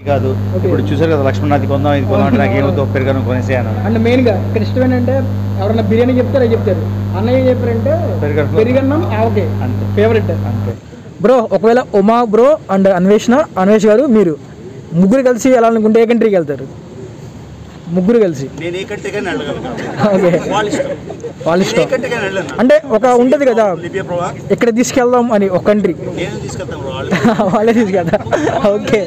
కాదు Okay. ఇప్పుడు చూసారు కదా లక్ష్మణ్ అది కొందాం ఇది కొందాం అంటే నాకు ఏమవుతుందో పెరుగను కొనేసేయను అండ్ మెయిన్గా ఇక్కడ ఇష్టం ఏంటంటే ఎవరన్నా బిర్యానీ చెప్తారో చెప్తారు అన్నయ్య ఏం చెప్పారంటే పెరుగన్నం. పెరిగన్నం ఆవకే అంతే ఫేవరెట్ అంతే బ్రో ఒకవేళ ఉమా బ్రో అండ్ అన్వేషణ అన్వేష్ గారు మీరు ముగ్గురు కలిసి వెళ్ళాలనుకుంటే ఏ కంట్రీకి వెళ్తారు ముగ్గురు కలిసి నేను ఏ కంటే కానీ వెళ్ళగలను ఓకే వాళ్ళ ఇష్టం వాళ్ళ నేను ఏ ఇష్టం కంటే కానీ వెళ్ళను అంటే ఒక ఉంటుంది కదా లిబియా ప్రభా ఇక్కడ తీసుకెళ్దాం అని ఒక కంట్రీ నేను తీసుకెళ్తాను bro. వాళ్ళు వాళ్ళే తీసుకెళ్తా ఓకే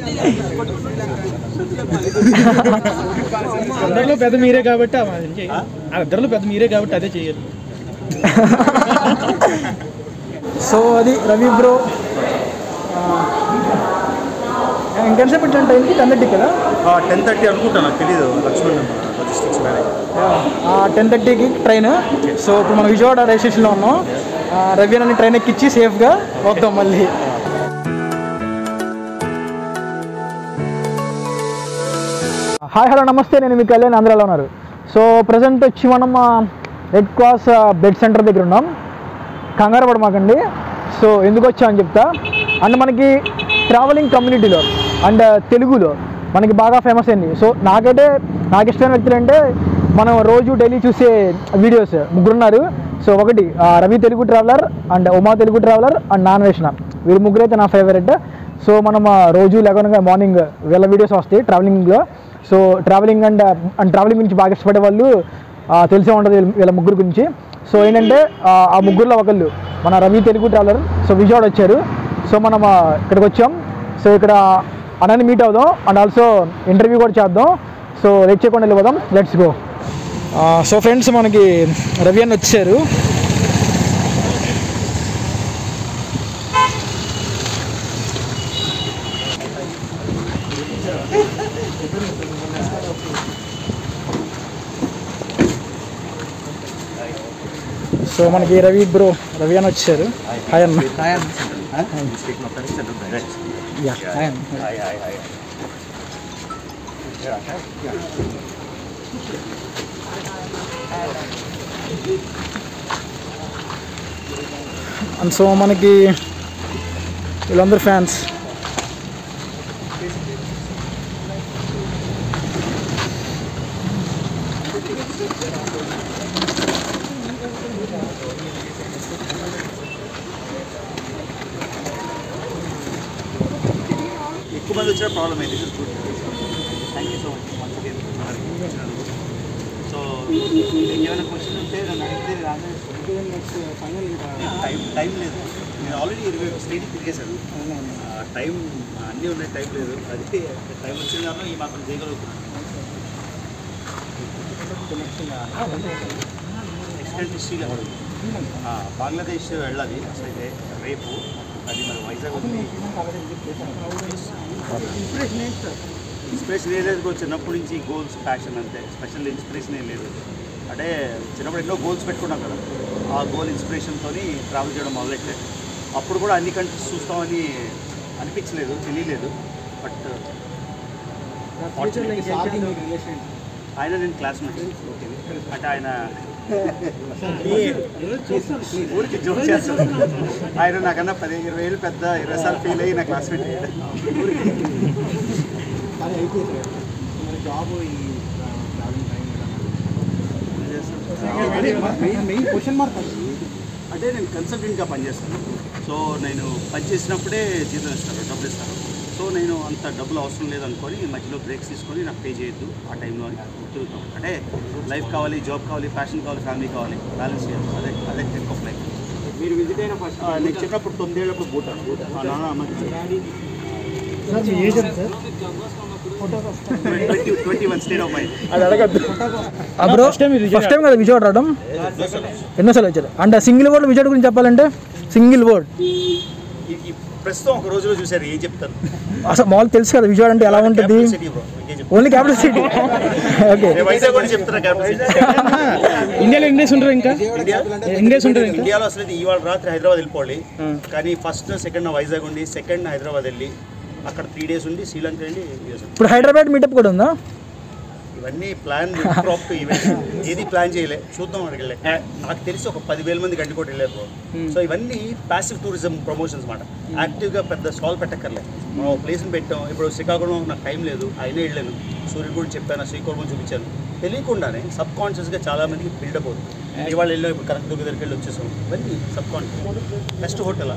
అందరిలో పెద్ద మీరే కాబట్టి ఆ అది చేయాలి. ఆ ఇద్దరిలో పెద్ద మీరే కాబట్టి అదే చేయాలి సో అది రవి బ్రో ఇంకెంతసేపు ఇట్లా టైంకి టెన్ థర్టీ కదా టెన్ థర్టీ అనుకుంటాను నాకు తెలీదు లక్ష్మణ్ లాజిస్టిక్స్ మేనేజర్ టెన్ థర్టీకి ట్రైన్ సో ఇప్పుడు మనం విజయవాడ రైల్వే స్టేషన్లో ఉన్నాం ఆ, రవి అని ట్రైన్ ఎక్కిచ్చి సేఫ్గా వద్దాం మళ్ళీ హాయ్ హలో నమస్తే నేను మీ కళ్యాణ్ ఆంధ్రాలో ఉన్నారు సో ప్రజెంట్ వచ్చి మనం రెడ్ క్రాస్ బెడ్ సెంటర్ దగ్గర ఉన్నాం కంగారు పడమాకండి సో ఎందుకు వచ్చా అని చెప్తా అండ్ మనకి ట్రావెలింగ్ కమ్యూనిటీలో అండ్ తెలుగులో మనకి బాగా ఫేమస్ అయింది సో నాకైతే నాకు ఇష్టమైన వ్యక్తులు అంటే మనం రోజు డైలీ చూసే వీడియోస్ ముగ్గురున్నారు సో ఒకటి ఆ, Ravi Telugu traveller and Uma Telugu traveller and నాన్ వేషణ వీరు ముగ్గురు అయితే నా ఫేవరెట్ సో మనం ఆ, రోజు లేకుండా మార్నింగ్ వీళ్ళ వీడియోస్ వస్తాయి ట్రావెలింగ్లో so travelling and and travelling గురించి బాగా ఇష్టపడే వాళ్ళు ఆ, తెలిసే ఉంటుంది వీళ్ళ- వీళ్ళ ముగ్గురు గురించి సో ఏంటంటే ఆ, ఆ ముగ్గురులో ఒకళ్ళు మన రవి తెలుగు ట్రావెలర్ సో విజయవాడ వచ్చారు సో మనం ఆ, ఇక్కడికి వచ్చాం సో ఇక్కడ అన్నని మీట్ అవుదాం అండ్ ఆల్సో ఇంటర్వ్యూ కూడా చేద్దాం సో లేట్ చేయకుండా వెళ్ళిపోదాం లెట్స్ గో సో ఫ్రెండ్స్ మనకి రవి అన్న వచ్చారు సో మనకి రవి బ్రో రవి అన్న వచ్చారు హాయ్ అన్న యా హాయ్ అన్న అండ్ సో మనకి వీళ్ళందరూ ఫ్యాన్స్ ఎక్కువ మంది వచ్చిన ప్రాబ్లం అయింది this is good thank you so much so ఏమైనా క్వశ్చన్ ఉంటే నన్ను అడిగితే టైం టైం లేదు నేను ఆల్రెడీ ఇరవై స్టేట్ తిరిగేశాను టైం అన్నీ ఉన్నాయి టైం లేదు అది టైం వచ్చిన దానిలో ఈ మాత్రం చేయగలుగుతున్నాను ఎక్స్టెంట్ హిస్టరీలో బంగ్లాదేశ్ వెళ్ళాలి అసలు అయితే రేపు అది మరి వైజాగ్ ఉంది ఇన్స్పిరేషన్ ఏం లేదు కూడా చిన్నప్పటి నుంచి గోల్స్ ప్యాషన్ అంతే స్పెషల్ ఇన్స్పిరేషన్ ఏం లేదు అంటే చిన్నప్పుడు ఎన్నో గోల్స్ పెట్టుకున్నాం కదా ఆ గోల్ ఇన్స్పిరేషన్తో ట్రావెల్ చేయడం మొదలెట్టే అప్పుడు కూడా అన్ని కంట్రీస్ చూస్తామని అనిపించలేదు తెలియలేదు బట్ ఆయన నేను క్లాస్మేట్ అంటే ఆయన ఊరికి జోక్ చేస్తాను ఆయన నాకన్నా పది ఇరవై ఏళ్ళు పెద్ద ఇరవై సార్లు ఫెయిల్ అయ్యి నా క్లాస్మేట్ అంటే నేను కన్సల్టెంట్గా పనిచేస్తాను సో నేను పనిచేసినప్పుడే జీతం ఇస్తారు డబ్బులు ఇస్తారు సో నేను అంత డబ్బులు అవసరం లేదనుకొని మధ్యలో బ్రేక్స్ తీసుకొని నాకు పే చేయొద్దు ఆ టైంలో అని తిరుగుతాం అంటే లైఫ్ కావాలి జాబ్ కావాలి ఫ్యాషన్ కావాలి ఫ్యామిలీ కావాలి బ్యాలెన్స్ చేయాలి అదే అదే టెక్ ఆఫ్ లైఫ్ మీరు విజిట్ అయిన ఫస్ట్ నేను చిన్నప్పుడు తొమ్మిదేళ్ళప్పుడు భూటాన్ మా నాన్న అమ్మకి twenty twenty one state of mind అది అడగద్దు బ్రో ఫస్ట్ టైం కదా విజయవాడ రావడం ఎన్నోసార్లు వచ్చారు అండ్ సింగిల్ వర్డ్ విజయవాడ గురించి చెప్పాలంటే సింగిల్ వర్డ్ ఈ- ఈ ప్రస్తుతం ఒక రోజులో చూసారు ఏం చెప్తారు అసలు మామూలు తెలుసు కదా విజయవాడ అంటే ఎలా ఉంటుంది Capital city bro. ఇంకేం చెప్తారు? ఓన్లీ క్యాపిటల్ సిటీ ఓకే నేను వైజాగ్ కూడా చెప్తున్నా క్యాపిటల్ సిటీ ఇండియాలో ఇండియస్ ఉంటారు ఇంకా ఇండియా ఇండియాస్ ఉంటారు ఇంకా ఇండియాలో అసలు ఇది ఇవాళ రాత్రి హైదరాబాద్ వెళ్ళిపోవాలి కానీ ఫస్ట్ సెకండ్ వైజాగ్ ఉండి సెకండ్ హైదరాబాద్ వెళ్ళి అక్కడ త్రీ డేస్ ఉండి శ్రీలంక వెళ్ళి US వచ్చి. ఇప్పుడు హైదరాబాద్ మీటప్ కూడా ఉందా ఇవన్నీ ప్లాన్ క్రాప్ ఈవెంట్ ఏది ప్లాన్ చేయలే చూద్దాం అక్కడికి వెళ్ళే నాకు తెలిసి ఒక పదివేల మంది గంట కూడా వెళ్ళారు bro. సో ఇవన్నీ ప్యాసివ్ టూరిజం ప్రమోషన్స్ మాట యాక్టివ్గా పెద్ద స్టాల్ పెట్టక్కర్లే మనం ఒక ప్లేస్ని పెట్టాం ఇప్పుడు శ్రీకాకుళం నాకు టైం లేదు అయినా వెళ్ళాను సూర్యుడు కూడా చెప్పాను శ్రీకాకుళం చూపించాను తెలియకుండానే సబ్ కాన్షియస్గా చాలా మందికి బిల్డప్ అవుతుంది ఇవాళ వెళ్ళాం ఇప్పుడు కరెక్ట్ దగ్గరికి వెళ్ళి వచ్చేసాం ఇవన్నీ సబ్ కాన్షియస్ బెస్ట్ హోటల్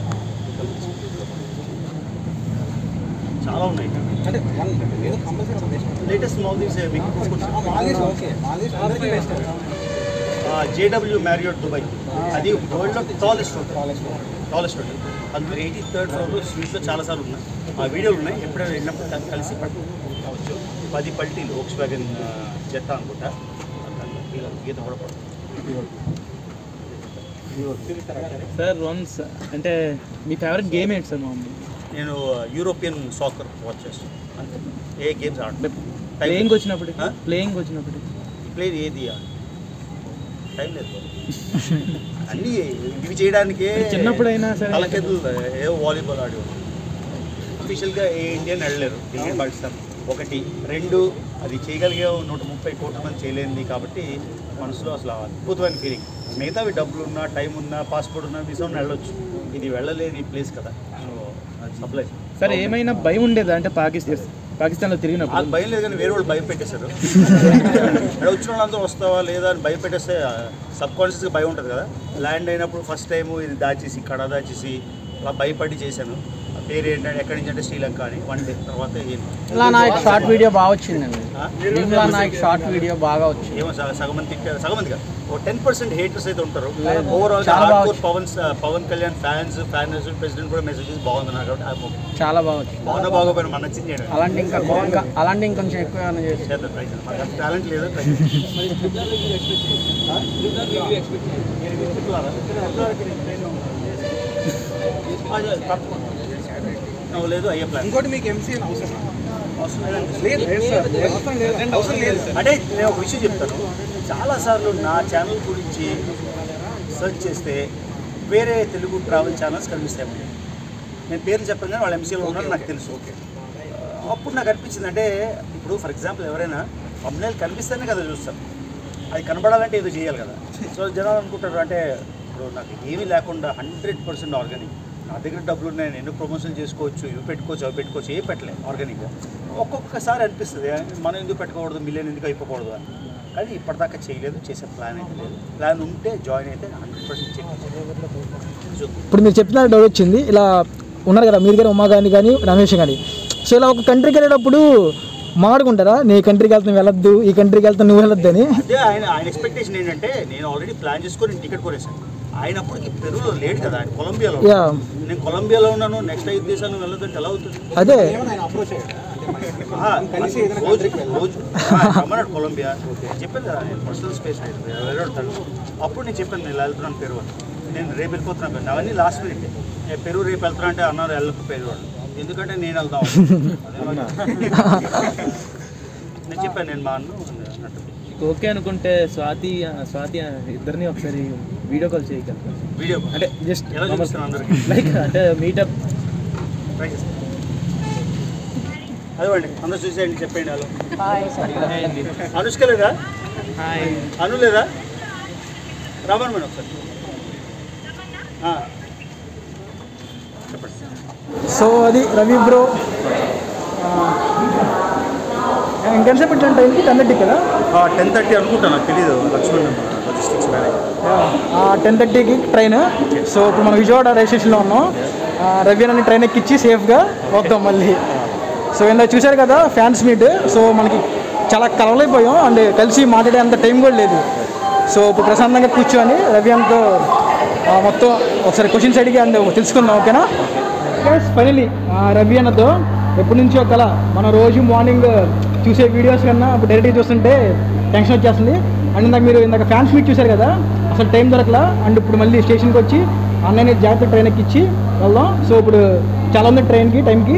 చాలా ఉన్నాయి అంటే ఏదో కంపల్సరీ లేటెస్ట్ మాల్దీవ్స్ మీకు జేడబ్ల్యూ మ్యారియోట్ దుబాయ్ అది వరల్డ్లో టాలెస్ట్ హోటల్ టాలెస్ట్ హోటల్ అందులో ఎయిటీ థర్డ్ ఫ్లోర్లో స్వీట్లో చాలాసార్లు ఉన్నాయి ఆ వీడియోలు ఉన్నాయి ఎప్పుడైనా వెళ్ళినప్పుడు దాన్ని కలిసి పట్టుకోవచ్చు పది పల్టీలు ఓక్స్ వ్యాగన్ జెట్ అనుకుంటా దాంట్లో గీత- గీత కూడా పడుతుంది సార్ వన్స్ అంటే మీ ఫేవరెట్ గేమ్ ఏంటి సార్ మామూలు నేను యూరోపియన్ సాకర్ వాచ్ చేస్తాను అంతే ఏ గేమ్స్ ఆడ ప్లేయింగ్ వచ్చినప్పుడు ఆ? ప్లేయింగ్ వచ్చినప్పుడు ప్లే ఏది టైం లేదు అన్నీ ఇవి చేయడానికే చిన్నప్పుడైనా సరే తలకెదులు ఏ వాలీబాల్ ఆడేవాడు స్పెషల్గా ఏ ఇండియన్ వెళ్ళలేరు ఇండియన్ పాకిస్తాన్ ఒకటి రెండు అది చేయగలిగే నూట ముప్పై కోట్ల మంది చేయలేనిది కాబట్టి మనసులో అసలు అద్భుతమైన ఫీలింగ్ మిగతావి డబ్బులు ఉన్నా టైం ఉన్నా పాస్పోర్ట్ ఉన్నా వీసా ఉన్నా వెళ్ళొచ్చు ఇది వెళ్ళలేని ప్లేస్ కదా సో అది సప్లై సరే ఏమైనా భయం ఉండేదా అంటే పాకిస్తాన్ పాకిస్తాన్లో నాకు తిరిగినప్పుడు భయం లేదు కానీ వేరే వాళ్ళు భయం పెట్టేశారు ఇక్కడ వచ్చిన వాళ్ళందరూ వస్తావా లేదా అని భయం పెట్టేస్తే సబ్ కాన్షియస్గా భయం ఉంటుంది కదా ల్యాండ్ అయినప్పుడు ఫస్ట్ టైం ఇది దాచేసి కడ దాచేసి అలా భయపడి చేశాను ఆ పేరు ఏంటంటే ఎక్కడి నుంచి అంటే శ్రీలంక అని వన్ డే తర్వాత ఏం విమ్లా నాయక్ షార్ట్ వీడియో బాగా వచ్చిందండి ఆ? విమ్లా నాయక్ షార్ట్ వీడియో బాగా వచ్చింది ఏమో సగ- సగం మంది తిట్టారు సగం మంది కాదు ఓ టెన్ పర్సెంట్ హేటర్స్ అయితే ఉంటారు ఓవరాల్ చాలా బాగా Pawan Pawan Kalyan fans fans president కూడా మెసేజెస్ బాగుందన్నారు కాబట్టి I'm okay. చాలా బాగా వచ్చింది బాగున్నా బాగోపోయినా మన నచ్చింది చేయడం అలాంటి ఇంకా ఇంకా అలాంటి ఇంకొంచెం ఎక్కువ ఏమైనా చేసి చేద్దాం ట్రై చేద్దాం మనకు టాలెంట్ లేదు ట్రై లేదు అయ్యే ప్లాన్ ఇంకోటి మీకు ఎంసీ అవసరం అవసరం లేదండి. లేదు అవసరం లేదు అవసరం లేదు సార్ అంటే నేను ఒక విషయం చెప్తాను చాలాసార్లు నా ఛానల్ గురించి సెర్చ్ చేస్తే వేరే తెలుగు ట్రావెల్ ఛానల్స్ కనిపిస్తాయి మనకి. నేను పేర్లు చెప్పాను కానీ వాళ్ళు ఎంసీలో ఉన్నారని నాకు తెలుసు ఓకే అప్పుడు నాకు అనిపించింది అంటే ఇప్పుడు ఫర్ ఎగ్జాంపుల్ ఎవరైనా అమ్మాయిలు కనిపిస్తేనే కదా చూస్తారు అది కనబడాలంటే ఏదో చేయాలి కదా సో జనాలు అనుకుంటారు అంటే ఇప్పుడు నాకు ఏమీ లేకుండా హండ్రెడ్ పర్సెంట్ ఆర్గానిక్ నా దగ్గర డబ్బులు ఉన్నాయి నేను ఎన్నో ప్రమోషన్ చేసుకోవచ్చు ఇవి పెట్టుకోవచ్చు అవి పెట్టుకోవచ్చు ఏ పెట్టలేదు ఆర్గానిక్గా ఒక్కొక్కసారి అనిపిస్తుంది మనం ఎందుకు పెట్టుకోకూడదు మిలియన్ ఎందుకు అయిపోకూడదు అని కానీ ఇప్పటిదాకా చేయలేదు చేసే ప్లాన్ అయితే లేదు ప్లాన్ ఉంటే జాయిన్ అయితే హండ్రెడ్ పర్సెంట్ చెక్ ఇప్పుడు మీరు చెప్పిన డౌట్ వచ్చింది ఇలా ఉన్నారు కదా మీరు కానీ ఉమా కానీ కానీ రమేష్ కానీ సో ఇలా ఒక కంట్రీకి వెళ్ళేటప్పుడు మాడుకుంటారా నీ కంట్రీకి వెళ్తాను వెళ్ళొద్దు ఈ కంట్రీకి వెళ్తాను నువ్వు వెళ్ళొద్దు అని అదే ఆయన ఆయన ఎక్స్పెక్టేషన్ ఏంటంటే నేను ఆల్రెడీ ప్లాన్ చేసుకొని నేను టికెట్ కొనేసాను ఆయన అప్పటికి పెరులో లేడు కదా ఆయన కొలంబియాలో యా నేను కొలంబియాలో ఉన్నాను నెక్స్ట్ ఐదు దేశాలు వెళ్ళదంటే ఎలా అవుతుంది అదే ఆయన అప్రోచ్ అయ్యాడా అంటే ఆహా, కలిసి ఏదైనా రోజు రోజు ఆ, రమ్మన్నాడు కొలంబియా చెప్పాను కదా నేను పర్సనల్ స్పేస్ వెళ్ళాడు అప్పుడు నేను చెప్పాను నేను ఇలా వెళ్తున్నాను పెరుగు అని. నేను రేపు వెళ్ళిపోతున్నాను పెరుగు. అవన్నీ లాస్ట్ మినిట్ నేను పెరుగు రేపు వెళ్తున్నా అంటే అన్నారు వెళ్ళకు పెరుగు వాళ్ళు ఎందుకంటే నేను వెళ్దాం నేను చెప్పాను నేను మా అన్ను అన్నట్టు ఓకే అనుకుంటే స్వాతి స్వాతి ఇద్దరిని ఒకసారి వీడియో కాల్ చేయగలరు వీడియో అంటే జస్ట్ ఎలా చూపిస్తాను అందరికి లైక్ అంటే మీటప్ ట్రై చేస్తాను అదేవండి అందరూ చూసేయండి చెప్పండి హలో అనుష్క లేదా హాయ్ అను లేదా రామన్ మేడం ఒకసారి ఆ. చెప్పండి సో అది రవి బ్రో ఇంకెంతసేపు ఇట్లా టైంకి టెన్ థర్టీ కదా టెన్ థర్టీ అనుకుంటా నాకు తెలియదు లక్ష్మణ్ లాజిస్టిక్స్ మేనేజర్ టెన్ థర్టీకి ట్రైన్ సో ఇప్పుడు మనం విజయవాడ రైల్వే స్టేషన్లో ఉన్నాం ఆ, రవి అని ట్రైన్ ఎక్కిచ్చి సేఫ్గా వద్దాం మళ్ళీ సో ఇందాక చూశారు కదా ఫ్యాన్స్ మీట్ సో మనకి చాలా కలవలైపోయాం అండ్ కలిసి మాట్లాడే అంత టైం కూడా లేదు సో ఇప్పుడు ప్రశాంతంగా కూర్చొని రవి అంతో ఆ, మొత్తం ఒకసారి క్వశ్చన్స్ అడిగి అండ్ తెలుసుకుందాం ఓకేనా ఫైనలీ రవి అన్నతో ఎప్పటి నుంచో కల మన రోజు మార్నింగ్ చూసే వీడియోస్ కన్నా ఇప్పుడు డైరెక్ట్గా చూస్తుంటే టెన్షన్ వచ్చేస్తుంది అండ్ ఇందాక మీరు ఇందాక ఫ్యాన్స్ మీట్ చూశారు కదా అసలు టైం దొరకలా అండ్ ఇప్పుడు మళ్ళీ స్టేషన్కి వచ్చి అన్నయ్య జాగ్రత్త ట్రైన్ ఎక్కిచ్చి వెళ్దాం సో ఇప్పుడు చాలా ఉంది ట్రైన్కి టైంకి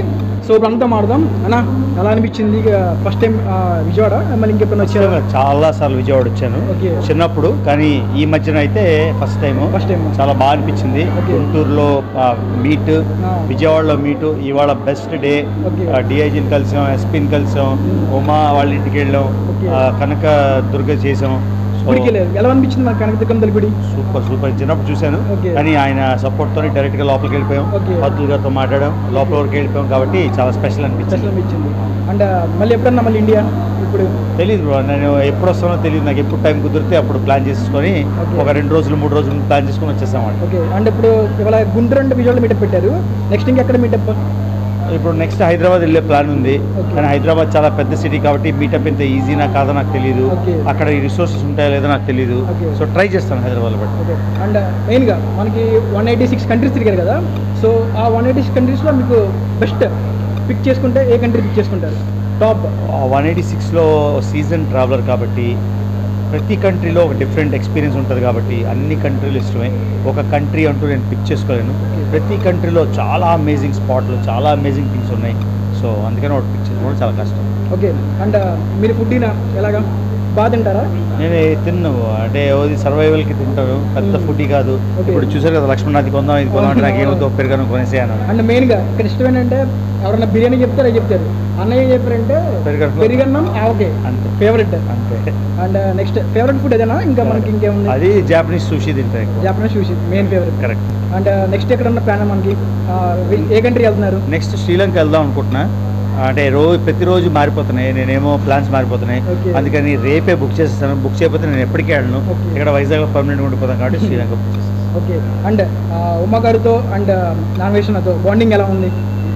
సో ఇప్పుడు అంతా మాడదాం అన్న ఎలా అనిపించింది ఫస్ట్ టైం విజయవాడ మళ్ళీ ఇంకెప్పుడు వచ్చారు చాలా సార్లు విజయవాడ వచ్చాను ఓకే. చిన్నప్పుడు కానీ ఈ మధ్యన అయితే ఫస్ట్ టైం First time. చాలా బాగా అనిపించింది ఓకే. గుంటూరులో మీట్ ఆ. విజయవాడలో మీటు ఇవాళ బెస్ట్ డే ఓకే. డిఐజీని కలిసాం ఎస్పీని కలిసాం ఉమా వాళ్ళ ఇంటికి వెళ్ళాం ఓకే. ఆ, కనక దుర్గ చేసాం సో గుడికి వెళ్ళారు ఎలా అనిపించింది మన కనకదుర్గం తల్లి గుడి సూపర్ సూపర్ చిన్నప్పుడు చూశాను ఓకే. కానీ ఆయన సపోర్ట్ తోని డైరెక్ట్ గా లోపలికి వెళ్ళిపోయాం ఓకే. పద్దుల గారితో మాట్లాడాం లోపల వరకు వెళ్ళిపోయాం కాబట్టి చాలా స్పెషల్ స్పెషల్ అనిపించింది అనిపించింది అండ్ మళ్ళీ ఎప్పుడన్నా మళ్ళీ ఇండియా ఇప్పుడు తెలియదు బ్రో నేను ఎప్పుడు వస్తానో తెలియదు నాకు ఎప్పుడు టైం కుదిరితే అప్పుడు ప్లాన్ చేసుకొని ఓకే. ఒక రెండు రోజులు మూడు రోజులు ప్లాన్ చేసుకొని వచ్చేసామండి ఓకే అండ్ ఇప్పుడు ఇవాళ గుంటూరు అంటే విజయవాడ మీటప్ పెట్టారు నెక్స్ట్ ఇంకెక్కడ మీటప్ ఇప్పుడు నెక్స్ట్ హైదరాబాద్ వెళ్ళే ప్లాన్ ఉంది ఓకే. కానీ హైదరాబాద్ చాలా పెద్ద సిటీ కాబట్టి మీటప్ ఇంత ఈజీనా కాదో నాకు తెలియదు ఓకే. అక్కడ ఈ రిసోర్సెస్ ఉంటాయో లేదో నాకు తెలియదు ఓకే. సో ట్రై చేస్తాను హైదరాబాద్లో బట్టి ఓకే అండ్ మెయిన్గా మనకి వన్ ఎయిటీ సిక్స్ కంట్రీస్ తిరిగారు కదా సో ఆ వన్ ఎయిటీ సిక్స్ కంట్రీస్లో మీకు బెస్ట్ పిక్ చేసుకుంటే ఏ కంట్రీ పిక్ చేసుకుంటారు టాప్ వన్ ఎయిటీ సిక్స్లో సీజన్ ట్రావెలర్ కాబట్టి ప్రతి కంట్రీలో ఒక డిఫరెంట్ ఎక్స్పీరియన్స్ ఉంటుంది కాబట్టి అన్ని కంట్రీలు ఇష్టమే ఒక కంట్రీ అంటూ నేను పిక్ చేసుకోలేను ప్రతి కంట్రీలో చాలా అమేజింగ్ స్పాట్లు చాలా అమేజింగ్ థింగ్స్ ఉన్నాయి సో అందుకని ఒకటి పిక్ చేసుకోవడం చాలా కష్టం ఓకే అండ్ మీరు ఫుడ్డినా ఎలాగా బాగా తింటారా నేను తిన్ను అంటే ఓది సర్వైవల్కి తింటాను పెద్ద మ్మ్. ఫుడ్ కాదు Okay. ఇప్పుడు చూసారు కదా లక్ష్మణ్ అది కొందాం ఇది కొందాం అంటే నాకు ఏమవుతుందో పెరుగను కొనేసేయాను అండ్ మెయిన్గా ఇక్కడ ఇష్టం ఏంటంటే ఎవరైనా బిర్యానీ చెప్తారు అది చెప్తారు అన్నయ్య ఏం చెప్పారంటే పెరుగన్నం. పెరిగన్నం ఓకే అంతే ఫేవరెట్ అంతే అండ్ నెక్స్ట్ ఫేవరెట్ ఫుడ్ ఏదైనా ఇంకా మనకి ఇంకేముంది అది జాపనీస్ సూషి తింటాయి జాపనీస్ చూసి main favourite correct and next ఎక్కడన్నా ప్లాన్ మనకి ఆ, ఏ కంట్రీ వెళ్తున్నారు నెక్స్ట్ శ్రీలంక వెళ్దాం అనుకుంటున్నా అంటే రోజు ప్రతిరోజు మారిపోతున్నాయి నేనేమో ప్లాన్స్ మారిపోతున్నాయి Okay. అందుకని రేపే బుక్ చేస్తాను బుక్ చేయకపోతే నేను ఎప్పటికీ వెళ్ళను Okay. ఇక్కడ వైజాగ్ పర్మనెంట్ ఉండిపోతాను కాబట్టి శ్రీలంక బుక్ చేస్తాను ఓకే అండ్ ఉమ్మ గారితో అండ్ నాన్ వేషన్తో బాండింగ్ ఎలా ఉంది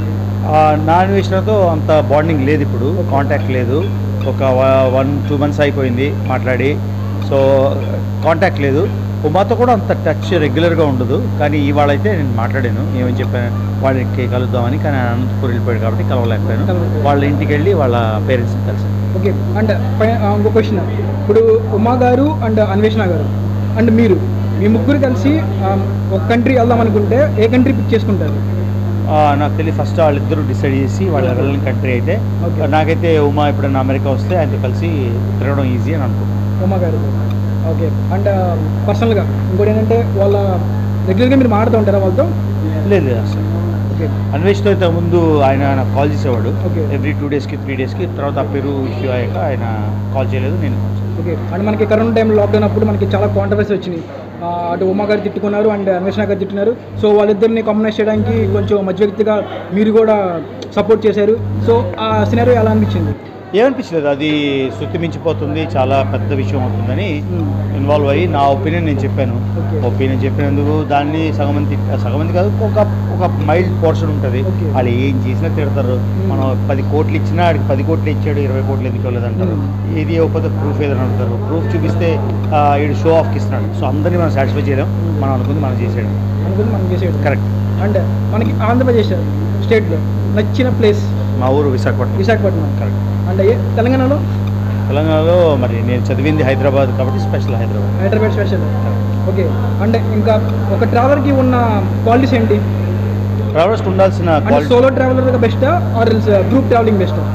నాన్ వెజ్తో అంత బాండింగ్ లేదు ఇప్పుడు కాంటాక్ట్ లేదు ఒక వన్ టూ మంత్స్ అయిపోయింది మాట్లాడి సో కాంటాక్ట్ లేదు ఉమాతో కూడా అంత టచ్ రెగ్యులర్గా ఉండదు కానీ ఇవాళ అయితే నేను మాట్లాడాను ఏమని చెప్పాను వాళ్ళకి కలుద్దామని కానీ ఆయన అనంతపూర్ వెళ్ళిపోయాడు కాబట్టి కలవలేకపోయాను కలవలేకపోయాను. వాళ్ళ ఇంటికి వెళ్ళి వాళ్ళ పేరెంట్స్ని కలిసి ఓకే అండ్ ఇంకో క్వశ్చన్ ఇప్పుడు ఉమా గారు అండ్ అన్వేషణ గారు అండ్ మీరు మీ ముగ్గురు కలిసి ఆ, ఒక కంట్రీ వెళ్దాం అనుకుంటే ఏ కంట్రీ పిక్ చేసుకుంటారు ఆ, నాకు తెలియదు ఫస్ట్ వాళ్ళిద్దరూ డిసైడ్ చేసి వాళ్ళ వెళ్ళిన కంట్రీ అయితే Okay. నాకైతే ఉమా ఎప్పుడైనా అమెరికా వస్తే ఆయనతో కలిసి తిరగడం ఈజీ అని అనుకుంటున్నాను ఉమా గారు ఓకే అండ్ పర్సనల్గా ఇంకోటి ఏంటంటే వాళ్ళ రెగ్యులర్గా మీరు మాడుతూ ఉంటారా వాళ్ళతో లేదు లేదు అసలు ఓకే అన్వేష్తో ఇంతకు ముందు ఆయన నాకు కాల్ చేసేవాడు Okay. ఎవ్రీ టూ డేస్కి త్రీ డేస్కి తర్వాత ఆ పేరు ఇష్యూ అయ్యాక ఆయన కాల్ చేయలేదు నేను call చేయలేదు. ఓకే అండ్ మనకి కరోనా టైంలో లాక్డౌన్ అప్పుడు మనకి చాలా కాంట్రవర్సీ వచ్చినాయి ఆ, అటు ఉమా గారు తిట్టుకున్నారు అండ్ అన్వేషణ గారు తిట్టున్నారు సో వాళ్ళిద్దరిని కాంబినైజ్ చేయడానికి కొంచెం మధ్యవ్యక్తిగా మీరు కూడా సపోర్ట్ చేశారు సో ఆ సినారియో ఎలా అనిపించింది ఏమనిపించలేదు అది శృతి మించిపోతుంది చాలా పెద్ద విషయం అవుతుందని Hmm. ఇన్వాల్వ్ అయ్యి నా ఒపీనియన్ నేను చెప్పాను Okay. ఒపీనియన్ చెప్పినందుకు దాన్ని సగం మంది తిట్ట- సగం మంది కాదు ఒక ఒక మైల్డ్ పోర్షన్ ఉంటుంది Okay. వాళ్ళు ఏం చేసినా తిడతారు Hmm. మనం పది కోట్లు ఇచ్చినా ఆడికి పది కోట్లు ఇచ్చాడు ఇరవై కోట్లు ఎందుకు ఇవ్వలేదు అంటారు Hmm. ఇది ఇవ్వకపోతే ప్రూఫ్ ఏదైనా అంటారు ప్రూఫ్ చూపిస్తే ఆ, వీడు షో ఆఫ్కి ఇస్తున్నాడు సో అందరినీ మనం సాటిస్ఫై చేయలేం Hmm. మనం అనుకుంది మనం చేసేయడం అనుకుంది మనం చేసేది కరెక్ట్ అండ్ మనకి ఆంధ్రప్రదేశ్ స్టేట్లో నచ్చిన ప్లేస్ మా ఊరు విశాఖపట్నం విశాఖపట్నం కరెక్ట్ అండ్ ఏ తెలంగాణలో తెలంగాణలో మరి నేను చదివింది హైదరాబాద్ కాబట్టి special Hyderabad Hyderabad special okay అంటే ఇంకా ఒక ట్రావెలర్కి ఉన్న క్వాలిటీస్ ఏంటి ట్రావెలర్స్కి ఉండాల్సిన అంటే క్వాలిటీ సోలో ట్రావెలర్ బెస్టా ఆర్ గ్రూప్ ట్రావెలింగ్ బెస్టా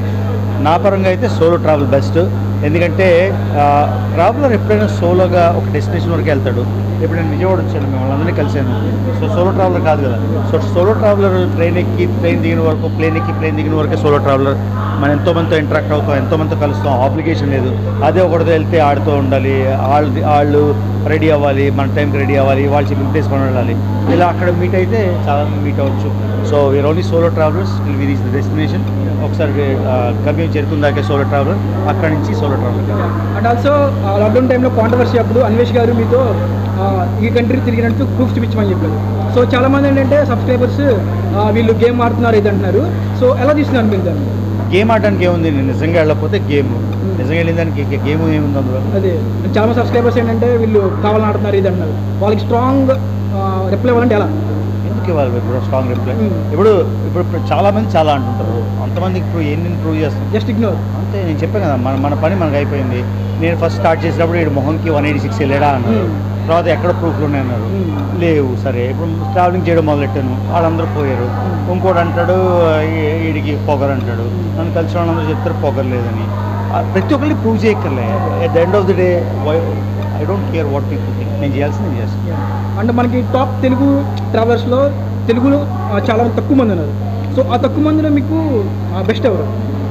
నా పరంగా అయితే సోలో ట్రావెల్ బెస్ట్ ఎందుకంటే ట్రావెలర్ ఎప్పుడైనా సోలోగా ఒక డెస్టినేషన్ వరకు వెళ్తాడు ఇప్పుడు నేను విజయవాడ వచ్చాను మేము వాళ్ళందరినీ కలిశాను సో సోలో ట్రావెలర్ కాదు కదా సో సోలో ట్రావెలర్ ట్రైన్ ఎక్కి ట్రైన్ దిగిన వరకు ప్లేన్ ఎక్కి ప్లేన్ దిగిన వరకే సోలో ట్రావెలర్ మనం ఎంతో మందితో ఇంటరాక్ట్ అవుతాం ఎంతో మందితో కలుస్తాం ఆబ్లిగేషన్ లేదు అదే ఒకటితో వెళ్తే ఆడుతూ ఉండాలి వాళ్ళు వాళ్ళు రెడీ అవ్వాలి మన టైంకి రెడీ అవ్వాలి వాళ్ళు చెప్పిన ప్లేస్ మనం వెళ్ళాలి ఇలా అక్కడ మీట్ అయితే చాలా మీట్ అవ్వచ్చు so we're only solo travellers will we reach the destination ఒకసారి ఆ, గమ్యం చేరుకుందాకే సోలో ట్రావెలర్ అక్కడి నుంచి solo traveller and also lockdown టైంలో కాంట్రవర్సీ అప్పుడు అన్వేష్ గారు మీతో ఆ, ఈ కంట్రీ తిరిగినట్టు ప్రూఫ్ చూపించమని చెప్పారు సో చాలా మంది ఏంటంటే సబ్స్క్రైబర్స్ వీళ్ళు గేమ్ ఆడుతున్నారు ఇది అంటున్నారు సో ఎలా తీసుకున్నారు మీరు దాన్ని గేమ్ ఆడడానికి ఏముంది నేను నిజంగా వెళ్ళకపోతే గేమ్ నిజంగా వెళ్ళిన దానికి గేమ్ ఏముంది అందులో అదే చాలా మంది సబ్స్క్రైబర్స్ ఏంటంటే వీళ్ళు కావాలని ఆడుతున్నారు ఇది అంటున్నారు వాళ్ళకి స్ట్రాంగ్ రిప్లై ఇవ్వాలంటే ఎలా ఎందుకు ఇవ్వాలి ఇప్పుడు స్ట్రాంగ్ రిప్లై Hmm. ఇప్పుడు ఇప్పుడు ఇప్పుడు చాలా మంది చాలా అంటుంటారు అంతమందికి ఇప్పుడు ఎన్ని ప్రూవ్ చేస్తాం జస్ట్ ఇగ్నోర్ అంతే నేను చెప్పాను కదా మన మన పని మనకు అయిపోయింది నేను ఫస్ట్ స్టార్ట్ చేసినప్పుడు వీడు మొహంకి వన్ ఎయిటీ సిక్స్ వెళ్ళాడా అన్నాడు Hmm. తర్వాత ఎక్కడ ప్రూఫ్లు ఉన్నాయన్నారు లేవు సరే ఇప్పుడు ట్రావెలింగ్ చేయడం మొదలెట్టాను వాళ్ళందరూ పోయారు ఇంకోటి అంటాడు "ఈ- వీడికి పొగరు అంటాడు నన్ను కలిసిన వాళ్ళందరూ చెప్తారు పొగరు లేదని ఆ, ప్రతి ఒక్కరికి ప్రూవ్ చేయక్కర్లే at the end of the day I don't care what people think నేను చేయాల్సింది నేను చేస్తాను అంటే మనకి టాప్ తెలుగు ట్రావెలర్స్లో తెలుగులో ఆ, చాలా తక్కువ మంది ఉన్నారు సో ఆ తక్కువ మందిలో మీకు బెస్ట్ ఎవరు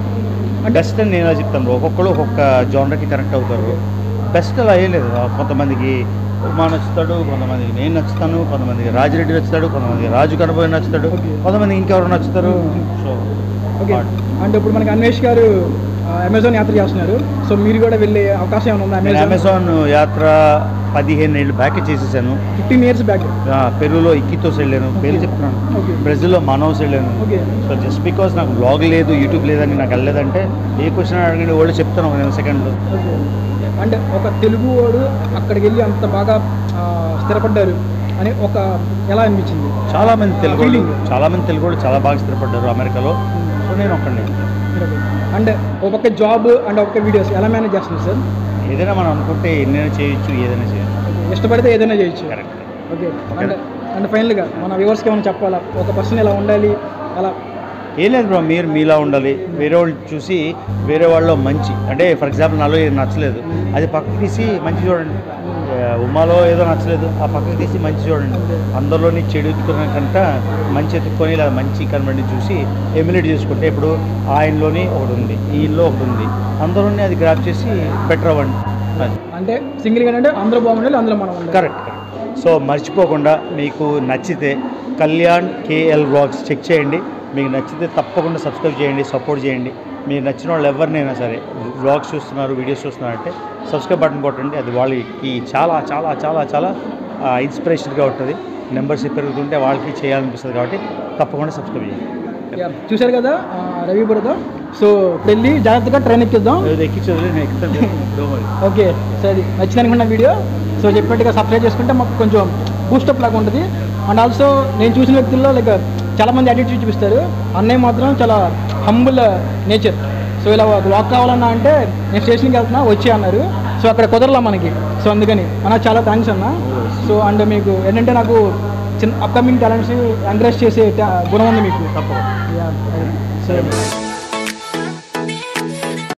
అంటే బెస్ట్ అని నేను అలా చెప్తాను ఒక్కొక్కరు ఒక్కొక్క జానర్కి కనెక్ట్ అవుతారు బెస్ట్ అలా ఏం లేదు కొంతమందికి ఉమా నచ్చుతాడు కొంతమందికి నేను నచ్చుతాను కొంతమందికి రాజిరెడ్డి నచ్చుతాడు కొంతమందికి రాజు కనబోయి నచ్చుతాడు Okay. కొంతమంది ఇంకెవరు నచ్చుతారు సో ఓకే అంటే ఇప్పుడు మనకి అన్వేష్ గారు ఆ, అమెజాన్ యాత్ర చేస్తున్నారు సో మీరు కూడా వెళ్ళే అవకాశం ఏమైనా ఉందా నేను అమెజాన్ అమెజాన్ యాత్ర పదిహేను ఏళ్ళు బ్యాక్ చేసేసాను ఫిఫ్టీన్ ఇయర్స్ బ్యాక్ ఆ, పెరులో ఇక్కితోస్ వెళ్ళాను పేరు చెప్తున్నాను Okay. బ్రెజిల్లో మనోస్ వెళ్ళాను Okay. సో జస్ట్ బికాస్ నాకు బ్లాగ్ లేదు యూట్యూబ్ లేదని నాకు వెళ్ళలేదంటే ఏ క్వశ్చన్ అడగండి వాళ్ళు చెప్తాను ఒక సెకండ్లో ఓకే అంటే ఒక తెలుగు వాడు అక్కడికి వెళ్ళి అంత బాగా ఆ, స్థిరపడ్డారు అని ఒక ఎలా అనిపించింది చాలా మంది తెలుగు వాళ్ళు- Feeling. చాలా మంది తెలుగు వాళ్ళు చాలా బాగా స్థిరపడ్డారు అమెరికాలో సో నేను ఒక్కడిని అంటే ఒక పక్క జాబ్ అండ్ ఒక పక్క వీడియోస్ ఎలా మేనేజ్ చేస్తున్నారు సార్ ఏదైనా మనం అనుకుంటే ఎన్నైనా చేయొచ్చు ఏదైనా చేయొచ్చు ఇష్టపడితే ఏదైనా చేయొచ్చు కరెక్ట్ ఓకే అండ్ అండ్ ఫైనల్గా మన వ్యూవర్స్కి ఏమైనా చెప్పాలా ఒక పర్సన్ ఎలా ఉండాలి అలా ఏం లేదు బ్రో మీరు మీలా ఉండాలి వేరే వాళ్ళు చూసి వేరే వాళ్ళు మంచి అంటే ఫర్ ఎగ్జాంపుల్ నాలో ఏది నచ్చలేదు అది పక్కకి తీసి మంచి చూడండి ఆ, ఉమాలో ఏదో నచ్చలేదు ఆ పక్కకి తీసి మంచి చూడండి అందరిలోని చెడు ఎత్తుకున్న కంట మంచి ఎత్తుక్కొని లేదా మంచి కనబడి చూసి ఎమ్యులేట్ చేసుకుంటే ఇప్పుడు ఆయనలోని ఒకటి ఉంది ఈయనలో ఒకటి ఉంది అందరిలోని అది గ్రాప్ చేసి బెటర్ అవ్వండి అది అంటే సింగిల్గా అంటే అందరూ బాగుండాలి అందులో మనం ఉండాలి కరెక్ట్ సో మర్చిపోకుండా మీకు నచ్చితే కళ్యాణ్ కేఎల్ వ్లాగ్స్ చెక్ చేయండి మీకు నచ్చితే తప్పకుండా సబ్స్క్రైబ్ చేయండి సపోర్ట్ చేయండి మీకు నచ్చిన వాళ్ళు ఎవరినైనా సరే వ్లాగ్స్ చూస్తున్నారు వీడియోస్ చూస్తున్నారంటే సబ్స్క్రైబ్ బటన్ కొట్టండి అది వాళ్ళకి చాలా చాలా చాలా చాలా ఇన్స్పిరేషన్గా ఉంటుంది మెంబర్షిప్ పెరుగుతుంటే వాళ్ళకి చేయాలనిపిస్తుంది కాబట్టి తప్పకుండా సబ్స్క్రైబ్ చేయండి Yeah, చూశారు కదా ఆ, రవి బుడతో సో వెళ్ళి జాగ్రత్తగా ట్రైన్ ఎక్కిద్దాం అది ఎక్కించదు నేను ఎక్కుతాను Don't worry. ఓకే సో అది నచ్చింది అనుకున్న వీడియో సో చెప్పినట్టుగా సబ్స్క్రైబ్ చేసుకుంటే మాకు కొంచెం బూస్టప్ లాగా ఉంటుంది అండ్ ఆల్సో నేను చూసిన వ్యక్తుల్లో లైక్ చాలామంది యాటిట్యూడ్ చూపిస్తారు అన్నయ్య మాత్రం చాలా హంబుల్ నేచర్ సో ఇలా బ్లాక్ కావాలన్నా అంటే నేను స్టేషన్కి వెళ్తున్నా వచ్చి అన్నారు సో అక్కడ కుదరలా మనకి సో అందుకని అన్న చాలా థ్యాంక్స్ అన్న సో అండ్ మీకు ఏంటంటే నాకు చిన్న అప్కమింగ్ టాలెంట్స్ ఎంకరేజ్ చేసే ta- గుణం ఉంది మీకు తప్పకుండా Yeah, so